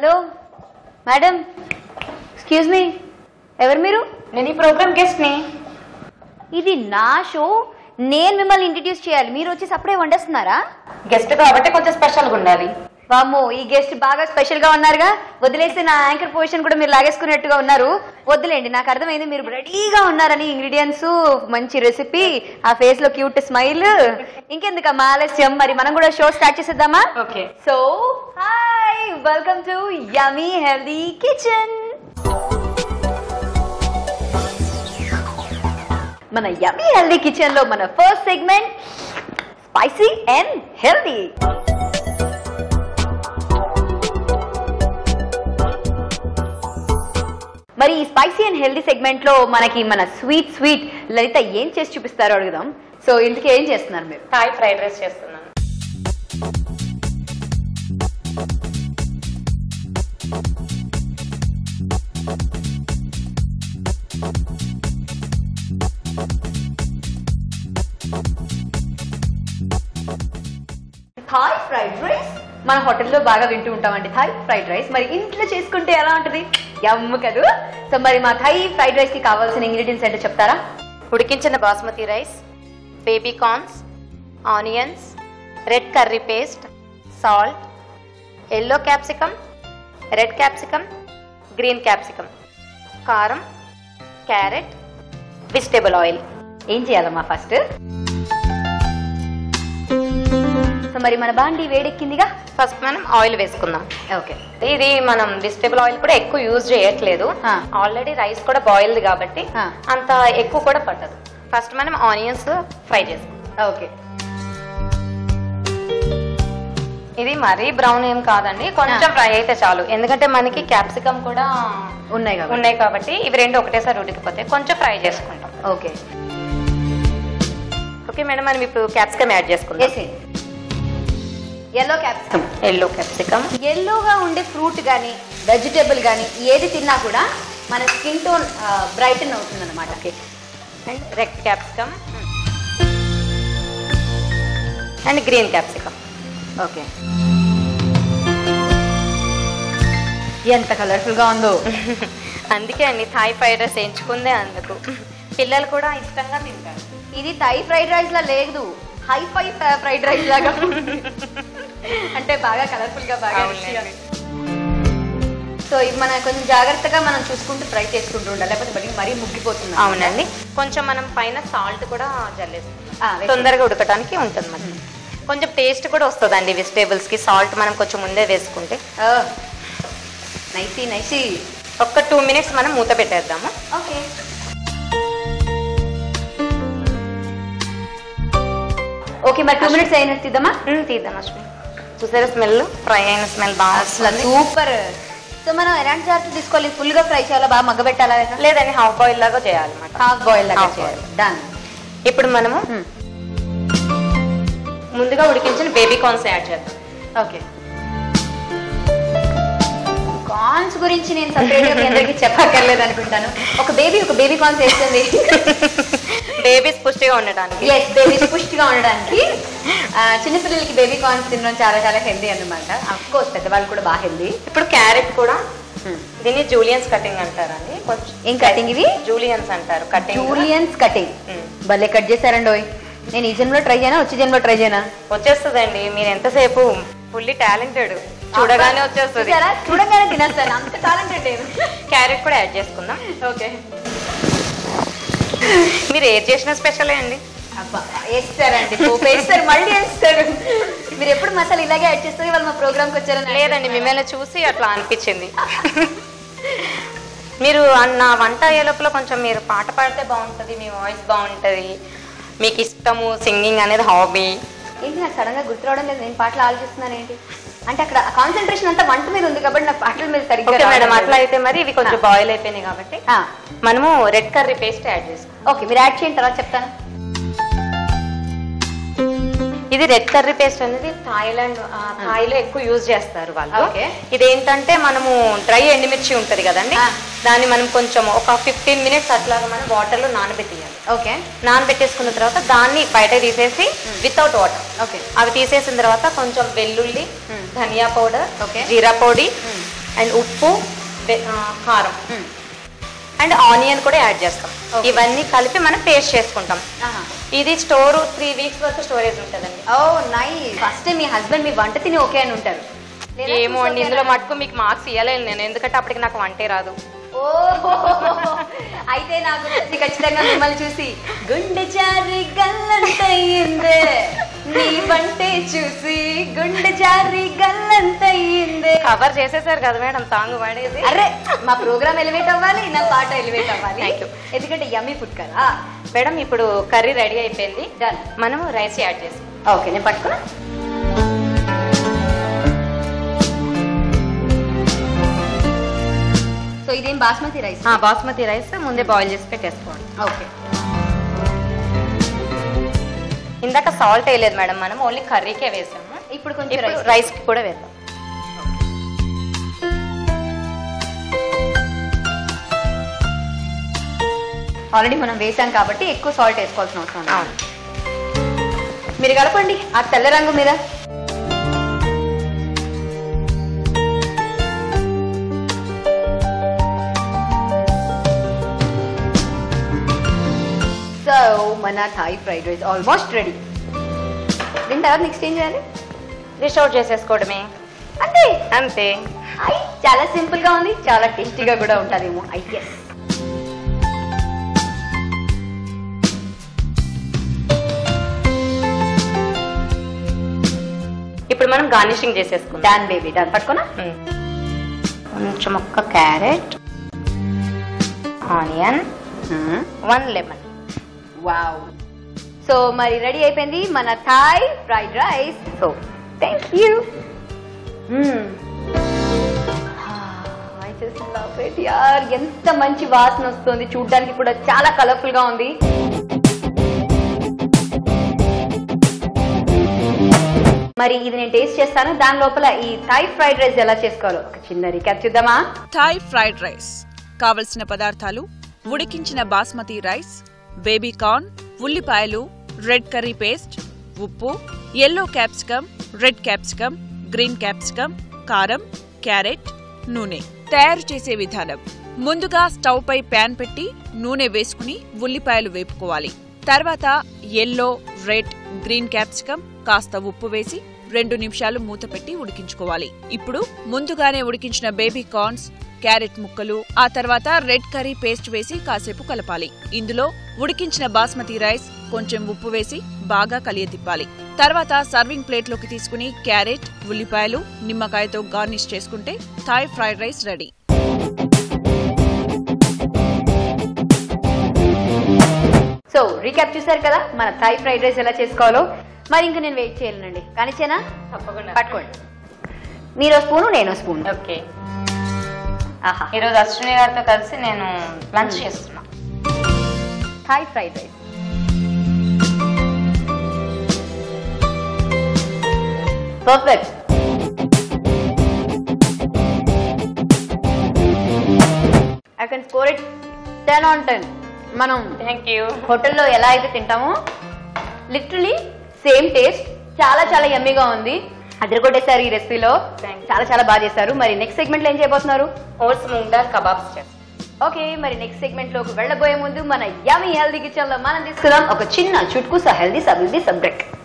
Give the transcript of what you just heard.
Hello madam excuse me ఎవరు మీరు నేను ఈ ప్రోగ్రామ్ గెస్ట్ ని ఇది నా షో నేను మిమ్మల్ని ఇంట్రడ్యూస్ చేయాలి మీరు వచ్చేసి అప్పుడే వండేస్తున్నారా గెస్ట్ కాబట్టి కొంచెం స్పెషల్ గా ఉండాలి వామ్మో ఈ గెస్ట్ బాగా స్పెషల్ గా ఉన్నారుగా వదిలేస్తే నా యాంకర్ పొజిషన్ కూడా మీరు లాగేసుకున్నట్టుగా ఉన్నారు వద్దులేండి నాకు అర్థమైంది మీరు రెడీగా ఉన్నారని ఇంగ్రీడియంట్స్ మంచి రెసిపీ ఆ ఫేస్ లో క్యూట్ స్మైల్ ఇంకెందుకమ్మా ఆలస్యం మరి మనం కూడా షో స్టార్ట్ చేసేద్దామా okay so hi welcome to yummy healthy kitchen మన యమీ హెల్దీ కిచెన్ లో మన first segment spicy and healthy మరి ఈ స్పైసీ అండ్ హెల్దీ సెగ్మెంట్ లో మనకి మన స్వీట్ స్వీట్ లలిత ఏం చేసి చూపిస్తారో అడుగుదాం సో ఇందుకు ఏం చేస్తున్నారు మీరు థాయ్ ఫ్రైడ్ రైస్ చేస్తున్నాను థాయ్ ఫ్రైడ్ రైస్ మన హోటల్లో బాగా వింటూ ఉంటామండి థాయ్ ఫ్రైడ్ రైస్ మరి ఇంట్లో చేసుకుంటే ఎలా ఉంటుంది యమ్ము కదూ సో మరి మా థాయ్ ఫ్రైడ్ రైస్ కి కావాల్సిన ఇంగ్రీడియంట్స్ ఏంటో చెప్తారా ఉడికించిన basmati rice baby corns onions red curry paste salt yellow capsicum red capsicum green capsicum కారం క్యారెట్ వెజిటేబుల్ ఆయిల్ ఏం చేయాలమ్మా ఫస్ట్ సో మరి మన బాండి వేడెక్కిందిగా ఫస్ట్ మనం ఆయిల్ వేసుకుందాం ఓకే ఇది మనం వెజిటేబుల్ ఆయిల్ కూడా ఎక్కువ యూజ్ చేయట్లేదు ఆ. ఆల్రెడీ రైస్ కూడా బాయిల్డ్ కాబట్టి ఆ. అంత ఎక్కువ కూడా పట్టదు ఫస్ట్ మనం ఆనియన్స్ ఫ్రై చేసుకుందాం ఓకే ఇది మరీ బ్రౌన్ ఏం కాదండి కొంచెం ఫ్రై అయితే చాలు ఎందుకంటే మనకి క్యాప్సికమ్ కూడా ఉన్నాయి కాబట్టి ఉన్నాయి కాబట్టి ఇవి రెండు ఒకటేసారి ఉడికిపోతాయి కొంచెం ఫ్రై చేసుకుంటాం ఓకే ఓకే మేడం మనం ఇప్పుడు క్యాప్సికమ్ యాడ్ చేసుకుందాం వేసేయండి ఎల్లో క్యాప్సికమ్ ఎల్లో క్యాప్సికమ్ ఎల్లోగా ఉండే ఫ్రూట్ కానీ వెజిటేబుల్ కానీ ఏది తిన్నా కూడా మన స్కిన్ టోన్ బ్రైటన్ అవుతుంది అనమాట okay and red capsicum and green capsicum okay ఎంత కలర్ఫుల్ గా ఉందో అందుకే అండి థాయ్ ఫ్రైడ్ రైస్ ఎంచుకుందే అందుకు పిల్లలు కూడా ఇష్టంగా తింటారు ఇది థై ఫ్రైడ్ రైస్ లా లేదు హై ఫై ఫ్రైడ్ రైస్ లాగా ఉంది. అంటే బాగా కలర్ఫుల్ గా బాగా అవునులేండి. సో ఇది మనం కొంచెం జాగ్రత్తగా మనం చూసుకుంటూ ఫ్రై చేసుకుంటూ ఉండాలి లేకపోతే మరీ మరీ ముగ్గిపోతుంది అవునండి కొంచెం మనం పైన సాల్ట్ కూడా ఆ, జల్లేసుకుంటాం వేసేయండి. తొందరగా ఉడకడానికి ఉంటుంది మనకి కొంచెం టేస్ట్ కూడా వస్తుందండి వెజిటేబుల్స్ కి సాల్ట్ మనం కొంచెం ముందే వేసుకుంటే నైసీ నైసీ ఒక్క టూ మినిట్స్ మనం మూత పెట్టేద్దాము ఓకే ఓకే మరి టూ మినిట్స్ అయినట్టు తీద్దామా ఉమ్, తీద్దాం అశ్విని చూసారా స్మెల్ ఫ్రై అయిన స్మెల్ బాగా అసలు వస్తుంది సూపర్ సో మనం ఎలాంటి జాగ్రత్తలు తీసుకోవాలి ఫుల్ గా ఫ్రై చేయాలా బాగా మగ్గబెట్టాలా లేదండి హాఫ్ బాయిల్ లాగా చేయాలన్నమాట హాఫ్ బాయిల్ లాగా Half చేయాలి డన్ ఇప్పుడు మనము ముందుగా ఉడికించిన బేబీ కార్న్స్ యాడ్ చేద్దాం ఓకే కార్న్స్ గురించి నేను సపరేట్ గా మీ అందరికి చెప్పక్కర్లేదు అనుకుంటాను ఒక బేబీ ఒక బేబీ కార్న్స్ వేస్తుంది బేబీస్ పుష్టిగా ఉండడానికి ఎస్ బేబీస్ పుష్టిగా ఉండడానికి ఆ, చిన్నపిల్లలకి బేబీ కార్న్స్ తినడం చాలా చాలా హెల్దీ అన్నమాట అఫ్ కోర్స్ పెద్దవాళ్ళు కూడా బాగా హెల్దీ ఇప్పుడు క్యారెట్ కూడా దీన్ని జూలియన్స్ కటింగ్ అంటారండి కొంచెం ఏం కటింగ్ ఇది జూలియన్స్ అంటారు కటింగ్ జూలియన్స్ కటింగ్ మ్మ్. భలే కట్ చేశారండి ఓయ్ నేను ఈ జన్మలో ట్రై చేయనా వచ్చే జన్మలో ట్రై చేయనా వచ్చేస్తుందండి మీరు ఎంతసేపు ఫుల్లీ టాలెంటెడ్ చూడగానే వచ్చేస్తుంది చూసారా? చూడగానే తినేస్తాను అంత టాలెంటెడ్ లేదు క్యారెట్ కూడా యాడ్ చేసుకుందాం ఓకే మీరు ఏది చేసిన స్పెషలే అండి అబ్బా వేస్తారండి పోపు వేస్తారు మళ్ళీ వేస్తారు మీరు ఎప్పుడు మసాలా ఇలాగే యాడ్ చేస్తారు వాళ్ళు మా ప్రోగ్రామ్కి వచ్చారని లేదండి మిమ్మల్ని చూసి అట్లా అనిపించింది మీరు అన్న వంట అయ్యే లోపల కొంచెం మీరు పాట పాడితే బాగుంటుంది మీ వాయిస్ బాగుంటుంది మీకు ఇష్టము సింగింగ్ అనేది హాబీ ఏంటి నాకు సడన్ గా గుర్తు రావడం లేదు నేను పాటలు ఆలోచిస్తున్నాను ఏంటి అంటే అక్కడ కాన్సన్ట్రేషన్ అంతా వంట మీద ఉంది కాబట్టి నాకు పాటల మీద సరిగ్గా ఓకే మేడం రావడం అట్లా లేదు. అయితే మరి ఇవి కొంచెం బాయిల్ అయిపోయినాయి కాబట్టి ఆ, మనము రెడ్ కర్రీ పేస్ట్ యాడ్ చేసుకుందాం ఓకే మీరు యాడ్ చేయండి తర్వాత చెప్తాను ఇది రెడ్ కర్రీ పేస్ట్ అనేది థాయిలాండ్ ఆ, థాయిలో ఎక్కువ యూజ్ చేస్తారు వాళ్ళు Okay. ఇదేంటంటే మనము డ్రై ఎండుమిర్చి ఉంటది కదండి ఆ. దాన్ని మనం కొంచెం ఒక ఫిఫ్టీన్ మినిట్స్ అట్లాగా మనం వాటర్లో నానబెట్టేయాలి ఓకే నానబెట్టేసుకున్న తర్వాత దాన్ని బయట తీసేసి వితౌట్ వాటర్ ఓకే అవి తీసేసిన తర్వాత కొంచెం వెల్లుల్లి Hmm. ధనియా పౌడర్ Okay. జీరా పొడి Hmm. అండ్ ఉప్పు బె- ఆ, కారం అండ్ ఆనియన్ కూడా యాడ్ చేస్తాం Okay. ఇవన్నీ కలిపి మనం పేస్ట్ చేసుకుంటాం ఇది స్టోర్ త్రీ వీక్స్ వరకు స్టోరేజ్ ఉంటుందండి ఓ నై ఫస్ట్ మీ హస్బెండ్ మీ వంట తిని ఓకే అని ఉంటారు లేదా ఏమో చూసి అండి ఓకే ఇందులో అనా? మటుకు మీకు మార్క్స్ ఇవ్వలేను నేను ఎందుకంటే అప్పటికి నాకు వంటే రాదు ఓ అయితే నాకు తెలిసి ఖచ్చితంగా మిమ్మల్ని చూసి గుండె జారి గల్లంతయ్యిందే నీ వంటే చూసి గుండె జారి గల్లంతయ్యిందే కవర్ చేసేసారు కదా మేడం సాంగ్ పాడేది అరే మా ప్రోగ్రామ్ ఎలివేట్ అవ్వాలి నా పాట ఎలివేట్ అవ్వాలి Thank you. ఎందుకంటే యమ్మీ ఫుడ్ కదా మేడం ఇప్పుడు కర్రీ రెడీ అయిపోయింది డన్ మనము రైస్ యాడ్ చేస్తాం ఓకే నేను పట్టుకున్నా సో ఇదేం బాస్మతి రైస్ ఆ, బాస్మతి రైస్ ముందే బాయిల్ చేసి పెట్టేసుకోండి ఓకే ఇందాక సాల్ట్ వేయలేదు మేడం మనం ఓన్లీ కర్రీకే వేసాము ఇప్పుడు కొంచెం ఇప్పుడు రైస్ రైస్ కి కూడా వేద్దాం ఆల్రెడీ మనం వేసాం కాబట్టి ఎక్కువ సాల్ట్ వేసుకోవాల్సిన అవసరం లేదు. అవును మీరు కలపండి ఆ తెల్ల రంగు మీద సో మన Thai fried rice almost ready దీని తర్వాత నెక్స్ట్ ఏం చేయాలి డిష్ అవుట్ చేసేసుకోవడమే అంతే అంతే ఐ చాలా సింపుల్ గా ఉంది చాలా టేస్టీగా కూడా ఉంటుందేమో ఐ గెస్ ఇప్పుడు మనం గార్నిషింగ్ చేసేసుకుందాం డాన్ బేబీ డాన్ పట్టుకోనా మ్మ్. కొంచెం ఒక్క carrot onion one lemon wow so మరి రెడీ అయిపోయింది మన Thai fried rice so thank you యార్ ఎంత మంచి వాసన వస్తుంది చూడ్డానికి కూడా చాలా కలర్ఫుల్ గా ఉంది మరి ఇది నేను టేస్ట్ చేస్తాను దాని లోపల ఈ థాయ్ ఫ్రైడ్ రైస్ ఎలా చేసుకోవాలో ఒక చిన్న రికాప్ చూద్దామా థాయ్ ఫ్రైడ్ రైస్ కావలసిన పదార్థాలు ఉడికించిన బాస్మతి రైస్ బేబీ కార్న్ ఉల్లిపాయలు రెడ్ కర్రీ పేస్ట్ ఉప్పు yellow capsicum red capsicum green capsicum కారం క్యారెట్ నూనె తయారు చేసే విధానం ముందుగా స్టవ్ పై ప్యాన్ పెట్టి నూనె వేసుకుని ఉల్లిపాయలు వేపుకోవాలి తర్వాత ఎల్లో రెడ్ గ్రీన్ క్యాప్సికమ్ కాస్త ఉప్పు వేసి రెండు నిమిషాలు మూత పెట్టి ఉడికించుకోవాలి ఇప్పుడు ముందుగానే ఉడికించిన బేబీ కార్న్స్ క్యారెట్ ముక్కలు ఆ తర్వాత రెడ్ కర్రీ పేస్ట్ వేసి కాసేపు కలపాలి ఇందులో ఉడికించిన బాస్మతి రైస్ కొంచెం ఉప్పు వేసి బాగా కలియతిప్పాలి తర్వాత సర్వింగ్ ప్లేట్లోకి తీసుకుని క్యారెట్ ఉల్లిపాయలు నిమ్మకాయతో గార్నిష్ చేసుకుంటే Thai fried rice ready so recap చూసారు కదా మన థాయ్ ఫ్రైడ్ రైస్ ఎలా చేసుకోవాలో మరి ఇంకా నేను వెయిట్ చేయలేనండి కానీ చేనా తప్పకుండా పట్టుకోండి మీరు స్పూను నేను స్పూన్ ఓకే ఆహా ఈరోజు అశ్విని గారితో కలిసి నేను లంచ్ చేస్తున్నా Thai fried rice perfect I can score it ten on ten మనం థ్యాంక్ యూ హోటల్లో ఎలా అయితే తింటామో లిటరలీ సేమ్ టేస్ట్ చాలా చాలా యమ్మీగా ఉంది అదరగొట్టేశారు ఈ రెసిపీలో Thank you. చాలా చాలా బాగా చేశారు మరి నెక్స్ట్ సెగ్మెంట్ లో ఏం చేయబోతున్నారు ఓట్స్ మూంగ్ దాల్ కబాబ్స్ చేస్తాం ఓకే మరి నెక్స్ట్ సెగ్మెంట్ లోకి వెళ్ళబోయే ముందు మన యమీ హెల్దీ కిచెన్ లో మనం తీసుకుందాం ఒక చిన్న చుట్కుస హెల్దీ సబ్ సబ్రెక్